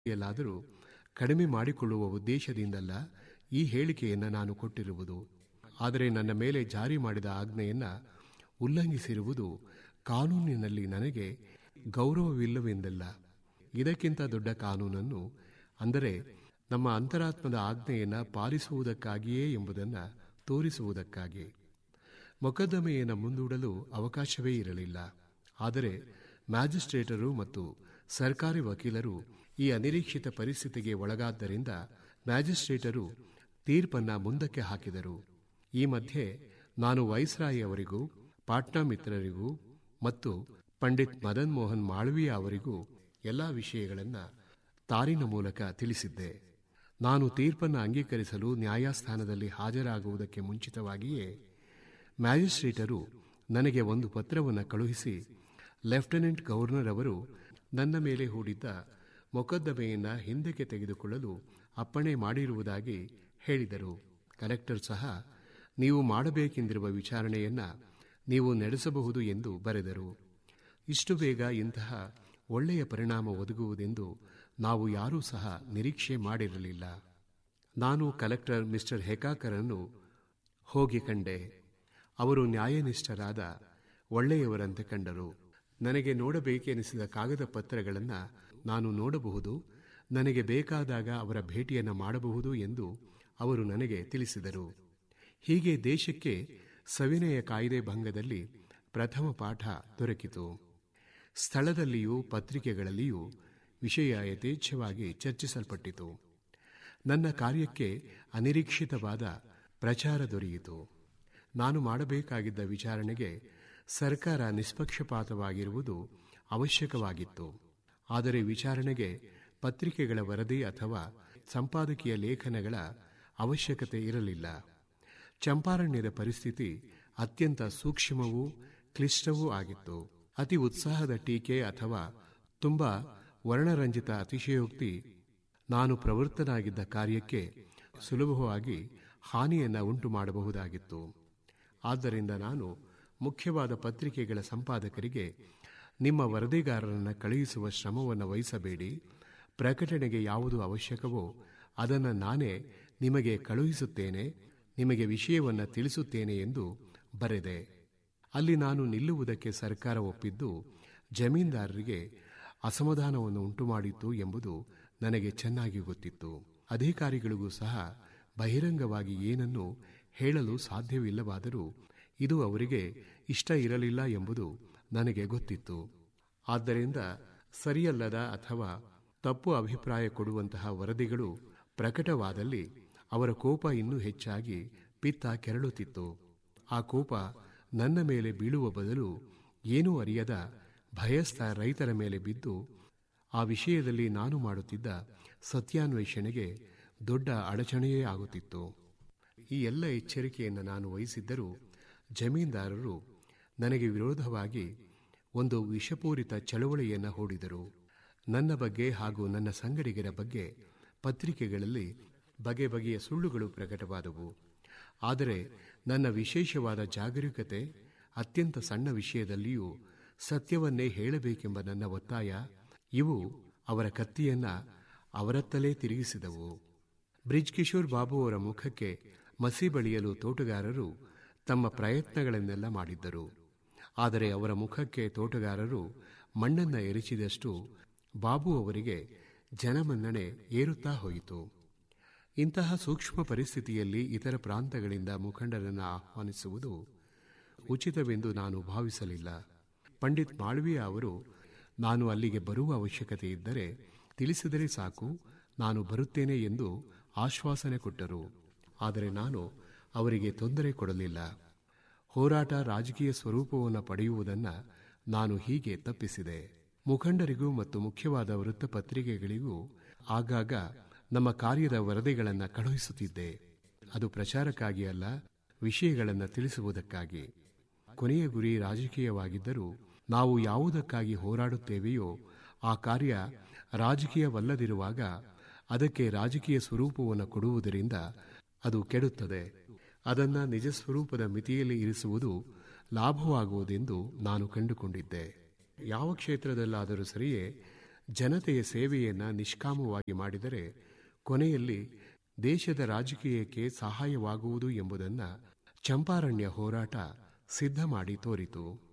ಎಲ್ಲಾದರೂ ಕಡಿಮೆ ಮಾಡಿಕೊಳ್ಳುವ ಉದ್ದೇಶದಿಂದಲ್ಲ ಈ ಹೇಳಿಕೆಯನ್ನು ನಾನು ಕೊಟ್ಟಿರುವುದು ಆದರೆ ನನ್ನ ಮೇಲೆ ಜಾರಿ ಮಾಡಿದ ಆಜ್ಞೆಯನ್ನು ಉಲ್ಲಂಘಿಸಿರುವುದು ಕಾನೂನಿನಲ್ಲಿ ನನಗೆ ಗೌರವವಿಲ್ಲವೆಂದಲ್ಲ ಇದಕ್ಕಿಂತ ದೊಡ್ಡ ಕಾನೂನನ್ನು ಅಂದರೆ ನಮ್ಮ ಅಂತರಾತ್ಮದ ಆಜ್ಞೆಯನ್ನು ಪಾಲಿಸುವುದಕ್ಕಾಗಿಯೇ ಎಂಬುದನ್ನು ತೋರಿಸುವುದಕ್ಕಾಗಿ ಮೊಕದ್ದಮೆಯನ್ನು ಮುಂದೂಡಲು ಅವಕಾಶವೇ ಇರಲಿಲ್ಲ ಆದರೆ ಮ್ಯಾಜಿಸ್ಟ್ರೇಟರು ಮತ್ತು ಸರ್ಕಾರಿ ವಕೀಲರು ಈ ಅನಿರೀಕ್ಷಿತ ಪರಿಸ್ಥಿತಿಗೆ ಒಳಗಾದ್ದರಿಂದ ಮ್ಯಾಜಿಸ್ಟ್ರೇಟರು ತೀರ್ಪನ್ನ ಮುಂದಕ್ಕೆ ಹಾಕಿದರು ಈ ಮಧ್ಯೆ ನಾನು ವೈಸ್ರಾಯಿ ಅವರಿಗೂ ಪಾಟ್ನಾ ಮಿತ್ರರಿಗೂ ಮತ್ತು ಪಂಡಿತ್ ಮದನ್ ಮೋಹನ್ ಮಾಳವೀಯ ಅವರಿಗೂ ಎಲ್ಲ ವಿಷಯಗಳನ್ನು ತಾರಿನ ಮೂಲಕ ತಿಳಿಸಿದ್ದೆ ನಾನು ತೀರ್ಪನ್ನು ಅಂಗೀಕರಿಸಲು ನ್ಯಾಯಸ್ಥಾನದಲ್ಲಿ ಹಾಜರಾಗುವುದಕ್ಕೆ ಮುಂಚಿತವಾಗಿಯೇ ಮ್ಯಾಜಿಸ್ಟ್ರೇಟರು ನನಗೆ ಒಂದು ಪತ್ರವನ್ನು ಕಳುಹಿಸಿ ಲೆಫ್ಟಿನೆಂಟ್ ಗವರ್ನರ್ ಅವರು ನನ್ನ ಮೇಲೆ ಹೂಡಿದ್ದ ಮೊಕದ್ದಮೆಯನ್ನು ಹಿಂದಕ್ಕೆ ತೆಗೆದುಕೊಳ್ಳಲು ಅಪ್ಪಣೆ ಮಾಡಿರುವುದಾಗಿ ಹೇಳಿದರು ಕಲೆಕ್ಟರ್ ಸಹ ನೀವು ಮಾಡಬೇಕೆಂದಿರುವ ವಿಚಾರಣೆಯನ್ನು ನೀವು ನಡೆಸಬಹುದು ಎಂದು ಬರೆದರು ಇಷ್ಟು ಬೇಗ ಇಂತಹ ಒಳ್ಳೆಯ ಪರಿಣಾಮ ಒದಗುವುದೆಂದು ನಾವು ಯಾರೂ ಸಹ ನಿರೀಕ್ಷೆ ಮಾಡಿರಲಿಲ್ಲ ನಾನು ಕಲೆಕ್ಟರ್ ಮಿಸ್ಟರ್ ಹೆಕಾಕರನ್ನು ಹೋಗಿ ಕಂಡೆ ಅವರು ನ್ಯಾಯನಿಷ್ಠರಾದ ಒಳ್ಳೆಯವರಂತೆ ಕಂಡರು ನನಗೆ ನೋಡಬೇಕೆನಿಸಿದ ಕಾಗದ ಪತ್ರಗಳನ್ನು ನಾನು ನೋಡಬಹುದು ನನಗೆ ಬೇಕಾದಾಗ ಅವರ ಭೇಟಿಯನ್ನು ಮಾಡಬಹುದು ಎಂದು ಅವರು ನನಗೆ ತಿಳಿಸಿದರು ಹೀಗೆ ದೇಶಕ್ಕೆ ಸವಿನಯ ಕಾಯ್ದೆ ಭಂಗದಲ್ಲಿ ಪ್ರಥಮ ಪಾಠ ದೊರಕಿತು ಸ್ಥಳದಲ್ಲಿಯೂ ಪತ್ರಿಕೆಗಳಲ್ಲಿಯೂ ವಿಷಯ ಯಥೇಚ್ಛವಾಗಿ ಚರ್ಚಿಸಲ್ಪಟ್ಟಿತು ನನ್ನ ಕಾರ್ಯಕ್ಕೆ ಅನಿರೀಕ್ಷಿತವಾದ ಪ್ರಚಾರ ದೊರೆಯಿತು ನಾನು ಮಾಡಬೇಕಾಗಿದ್ದ ವಿಚಾರಣೆಗೆ ಸರ್ಕಾರ ನಿಷ್ಪಕ್ಷಪಾತವಾಗಿರುವುದು ಅವಶ್ಯಕವಾಗಿತ್ತು ಆದರೆ ವಿಚಾರಣೆಗೆ ಪತ್ರಿಕೆಗಳ ವರದಿ ಅಥವಾ ಸಂಪಾದಕೀಯ ಲೇಖನಗಳ ಅವಶ್ಯಕತೆ ಇರಲಿಲ್ಲ ಚಂಪಾರಣ್ಯದ ಪರಿಸ್ಥಿತಿ ಅತ್ಯಂತ ಸೂಕ್ಷ್ಮವೂ ಕ್ಲಿಷ್ಟವೂ ಆಗಿತ್ತು ಅತಿ ಉತ್ಸಾಹದ ಟೀಕೆ ಅಥವಾ ತುಂಬಾ ವರ್ಣರಂಜಿತ ಅತಿಶಯೋಕ್ತಿ ನಾನು ಪ್ರವೃತ್ತನಾಗಿದ್ದ ಕಾರ್ಯಕ್ಕೆ ಸುಲಭವಾಗಿ ಹಾನಿಯನ್ನು ಉಂಟು ಮಾಡಬಹುದಾಗಿತ್ತು ಆದ್ದರಿಂದ ನಾನು ಮುಖ್ಯವಾದ ಪತ್ರಿಕೆಗಳ ಸಂಪಾದಕರಿಗೆ ನಿಮ್ಮ ವರದಿಗಾರರನ್ನು ಕಳುಹಿಸುವ ಶ್ರಮವನ್ನು ವಹಿಸಬೇಡಿ ಪ್ರಕಟಣೆಗೆ ಯಾವುದು ಅವಶ್ಯಕವೋ ಅದನ್ನು ನಾನೇ ನಿಮಗೆ ಕಳುಹಿಸುತ್ತೇನೆ ನಿಮಗೆ ವಿಷಯವನ್ನು ತಿಳಿಸುತ್ತೇನೆ ಎಂದು ಬರೆದೆ ಅಲ್ಲಿ ನಾನು ನಿಲ್ಲುವುದಕ್ಕೆ ಸರ್ಕಾರ ಒಪ್ಪಿದ್ದು ಜಮೀನ್ದಾರರಿಗೆ ಅಸಮಾಧಾನವನ್ನು ಉಂಟುಮಾಡಿತು ಎಂಬುದು ನನಗೆ ಚೆನ್ನಾಗಿ ಗೊತ್ತಿತ್ತು ಅಧಿಕಾರಿಗಳಿಗೂ ಸಹ ಬಹಿರಂಗವಾಗಿ ಏನನ್ನು ಹೇಳಲು ಸಾಧ್ಯವಿಲ್ಲವಾದರೂ ಇದು ಅವರಿಗೆ ಇಷ್ಟ ಇರಲಿಲ್ಲ ಎಂಬುದು ನನಗೆ ಗೊತ್ತಿತ್ತು ಆದ್ದರಿಂದ ಸರಿಯಲ್ಲದ ಅಥವಾ ತಪ್ಪು ಅಭಿಪ್ರಾಯ ಕೊಡುವಂತಹ ವರದಿಗಳು ಪ್ರಕಟವಾದಲ್ಲಿ ಅವರ ಕೋಪ ಇನ್ನೂ ಹೆಚ್ಚಾಗಿ ಪಿತ್ತ ಕೆರಳುತ್ತಿತ್ತು ಆ ಕೋಪ ನನ್ನ ಮೇಲೆ ಬೀಳುವ ಬದಲು ಏನೂ ಅರಿಯದ ಭಯಸ್ಥ ರೈತರ ಮೇಲೆ ಬಿದ್ದು ಆ ವಿಷಯದಲ್ಲಿ ನಾನು ಮಾಡುತ್ತಿದ್ದ ಸತ್ಯಾನ್ವೇಷಣೆಗೆ ದೊಡ್ಡ ಅಡಚಣೆಯೇ ಆಗುತ್ತಿತ್ತು ಈ ಎಲ್ಲ ಎಚ್ಚರಿಕೆಯನ್ನು ನಾನು ವಹಿಸಿದ್ದರೂ ಜಮೀನ್ದಾರರು ನನಗೆ ವಿರೋಧವಾಗಿ ಒಂದು ವಿಷಪೂರಿತ ಚಳವಳಿಯನ್ನು ಹೂಡಿದರು ನನ್ನ ಬಗ್ಗೆ ಹಾಗೂ ನನ್ನ ಸಂಗಡಿಗರ ಬಗ್ಗೆ ಪತ್ರಿಕೆಗಳಲ್ಲಿ ಬಗೆ ಬಗೆಯ ಸುಳ್ಳುಗಳು ಪ್ರಕಟವಾದವು ಆದರೆ ನನ್ನ ವಿಶೇಷವಾದ ಜಾಗರೂಕತೆ ಅತ್ಯಂತ ಸಣ್ಣ ವಿಷಯದಲ್ಲಿಯೂ ಸತ್ಯವನ್ನೇ ಹೇಳಬೇಕೆಂಬ ನನ್ನ ಒತ್ತಾಯ ಇವು ಅವರ ಕತ್ತಿಯನ್ನ ಅವರತ್ತಲೇ ತಿರುಗಿಸಿದವು ಬ್ರಿಜ್ ಕಿಶೋರ್ ಬಾಬು ಅವರ ಮುಖಕ್ಕೆ ಮಸಿ ಬಳಿಯಲು ತೋಟಗಾರರು ತಮ್ಮ ಪ್ರಯತ್ನಗಳನ್ನೆಲ್ಲ ಮಾಡಿದ್ದರು ಆದರೆ ಅವರ ಮುಖಕ್ಕೆ ತೋಟಗಾರರು ಮಣ್ಣನ್ನ ಎರಚಿದಷ್ಟು ಬಾಬು ಅವರಿಗೆ ಜನಮನ್ನಣೆ ಏರುತ್ತಾ ಹೋಯಿತು ಇಂತಹ ಸೂಕ್ಷ್ಮ ಪರಿಸ್ಥಿತಿಯಲ್ಲಿ ಇತರ ಪ್ರಾಂತಗಳಿಂದ ಮುಖಂಡರನ್ನು ಆಹ್ವಾನಿಸುವುದು ಉಚಿತವೆಂದು ನಾನು ಭಾವಿಸಲಿಲ್ಲ ಪಂಡಿತ್ ಮಾಳ್ವೀಯ ಅವರು ನಾನು ಅಲ್ಲಿಗೆ ಬರುವ ಅವಶ್ಯಕತೆ ಇದ್ದರೆ ತಿಳಿಸಿದರೆ ಸಾಕು ನಾನು ಬರುತ್ತೇನೆ ಎಂದು ಆಶ್ವಾಸನೆ ಕೊಟ್ಟರು ಆದರೆ ನಾನು ಅವರಿಗೆ ತೊಂದರೆ ಕೊಡಲಿಲ್ಲ ಹೋರಾಟ ರಾಜಕೀಯ ಸ್ವರೂಪವನ್ನು ಪಡೆಯುವುದನ್ನು ನಾನು ಹೀಗೆ ತಪ್ಪಿಸಿದೆ ಮುಖಂಡರಿಗೂ ಮತ್ತು ಮುಖ್ಯವಾದ ವೃತ್ತಪತ್ರಿಕೆಗಳಿಗೂ ಆಗಾಗ ನಮ್ಮ ಕಾರ್ಯದ ವರದಿಗಳನ್ನು ಕಳುಹಿಸುತ್ತಿದ್ದೆ ಅದು ಪ್ರಚಾರಕ್ಕಾಗಿ ಅಲ್ಲ ವಿಷಯಗಳನ್ನು ತಿಳಿಸುವುದಕ್ಕಾಗಿ ಕೊನೆಯ ಗುರಿ ರಾಜಕೀಯವಾಗಿದ್ದರೂ ನಾವು ಯಾವುದಕ್ಕಾಗಿ ಹೋರಾಡುತ್ತೇವೆಯೋ ಆ ಕಾರ್ಯ ರಾಜಕೀಯವಲ್ಲದಿರುವಾಗ ಅದಕ್ಕೆ ರಾಜಕೀಯ ಸ್ವರೂಪವನ್ನು ಕೊಡುವುದರಿಂದ ಅದು ಕೆಡುತ್ತದೆ ಅದನ್ನ ನಿಜ ಸ್ವರೂಪದ ಮಿತಿಯಲ್ಲಿ ಇರಿಸುವುದು ಲಾಭವಾಗುವುದೆಂದು ನಾನು ಕಂಡುಕೊಂಡಿದ್ದೆ ಯಾವ ಕ್ಷೇತ್ರದಲ್ಲಾದರೂ ಸರಿಯೇ ಜನತೆಯ ಸೇವೆಯನ್ನು ನಿಷ್ಕಾಮವಾಗಿ ಮಾಡಿದರೆ ಕೊನೆಯಲ್ಲಿ ದೇಶದ ರಾಜಕೀಯಕ್ಕೆ ಸಹಾಯವಾಗುವುದು ಎಂಬುದನ್ನು ಚಂಪಾರಣ್ಯ ಹೋರಾಟ ಸಿದ್ಧ ಮಾಡಿ ತೋರಿತು